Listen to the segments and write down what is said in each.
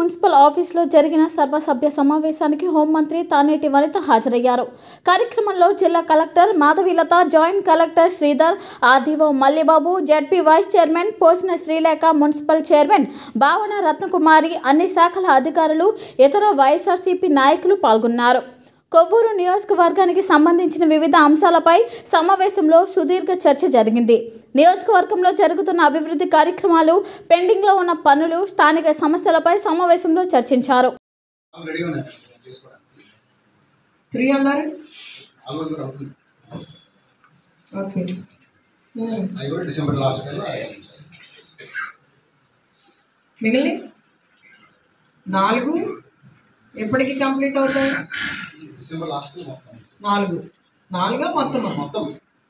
Municipal ఆఫీసులో జరిగిన సర్వసభ్య సమావేశానికి హోంమంత్రి తానేటి వనిత హాజరయ్యారు కార్యక్రమంలో జిల్లా collector Madhavilatha joint collector Sridhar RDO Mallibabu ZP vice chairman Posina Srilekha municipal chairman భావన రత్నకుమారి అన్ని శాఖల అధికారులు ఇతర వైఎస్ఆర్సీపీ నాయకులు పాల్గొన్నారు కొవ్వూరు నియోజకవర్గానికి సంబంధించిన వివిధ అంశాలపై సమావేశంలో సుదీర్ఘ చర్చ జరిగింది నియోజకవర్గంలో జరుగుతున్న అభివృద్ధి కార్యక్రమాలు పెండింగ్లో ఉన్న పనులు స్థానిక సమస్యలపై సమావేశంలో చర్చించారు వాళ్ళు రెడీగా ఉన్నాయి చేసుకోవడానికి త్రీ అన్నారు నాలుగు రోజులు అవుతుంది ఓకే ఉమ్. అవి కూడా డిసెంబర్ లాస్ట్ కల్లా మిగిలిన నాలుగు ఎప్పటికి కంప్లీట్ అవుతాయి డిసెంబర్ లాస్ట్ మొత్తం నాలుగు నాలుగా మొత్తం మొత్తం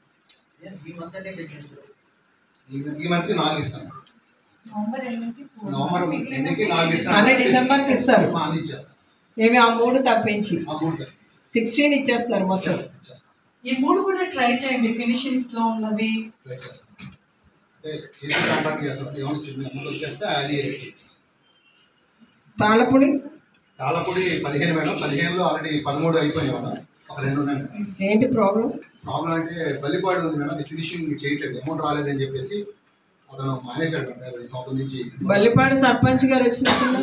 ఈ ఈ మంత్కి నాలుగు ఇస్తాను నవంబర్ ఎన్నికి నాలుగు ఇస్తాను అన్నీ డిసెంబర్కి ఇస్తారు మా అన్ని ఇచ్చేస్తాను ఏమి ఆ మూడు తప్పించి ఆ మూడు తప్పి సిక్స్టీన్ ఇచ్చేస్తారు మొత్తం ఇచ్చేస్తాను ఈ మూడు కూడా ట్రై చేయండి ఫినిషింగ్స్ లో ఉన్నవి ప్లే చేస్తాను అంటే చేసి కాంట్రాక్ట్ చేస్తాం ఏమైనా చిన్న అమౌంట్ వచ్చేస్తే అది రెడీ చేస్తాం తాళపొడి తాళపొడి పదిహేను మేడం పదిహేనులో ఆల్రెడీ పదమూడు అయిపోయాయి మేడం ఒక రెండు ఉన్నాయి మేడం ఏంటి ప్రాబ్లం ప్రాబ్లం అంటే బల్లిపాడు ఉంది మేడం అది ఫినిషింగ్ చేయట్లేదు అమౌంట్ రాలేదని చెప్పేసి అతను మానేశాడు అంటే అది సంవత్సరం నుంచి బల్లిపాడు సర్పంచ్ గారు వచ్చినప్పుడు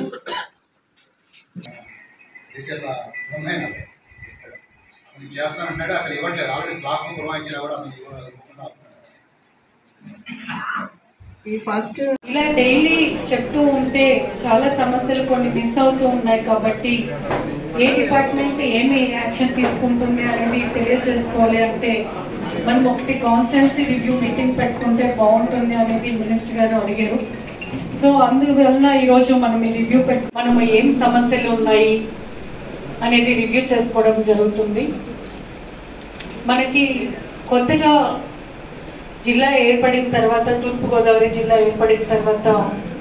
టీచర్ల బొమ్మాయి నాకు. అతను చేస్తానంటాడు అక్కడ ఇవ్వట్లేదు ఆల్రెడీ స్లాబ్ పురమాయించినా కూడా అతను ఇవ్వకుండా ఈ ఫస్ట్ ఇలా డైలీ చెప్తూ ఉంటే చాలా సమస్యలు కొన్ని మిస్ అవుతూ ఉన్నాయి కాబట్టి ఏ డిపార్ట్మెంట్ ఏమి యాక్షన్ తీసుకుంటుంది అనేది తెలియజేసుకోవాలి అంటే మనం ఒకటి కాన్స్టెన్సీ రివ్యూ మీటింగ్ పెట్టుకుంటే బాగుంటుంది అనేది మినిస్టర్ గారు అడిగారు సో అందువలన ఈరోజు మనం ఈ రివ్యూ పెట్టు మనం ఏం సమస్యలు ఉన్నాయి అనేది రివ్యూ చేసుకోవడం జరుగుతుంది మనకి కొత్తగా జిల్లా ఏర్పడిన తర్వాత తూర్పుగోదావరి జిల్లా ఏర్పడిన తర్వాత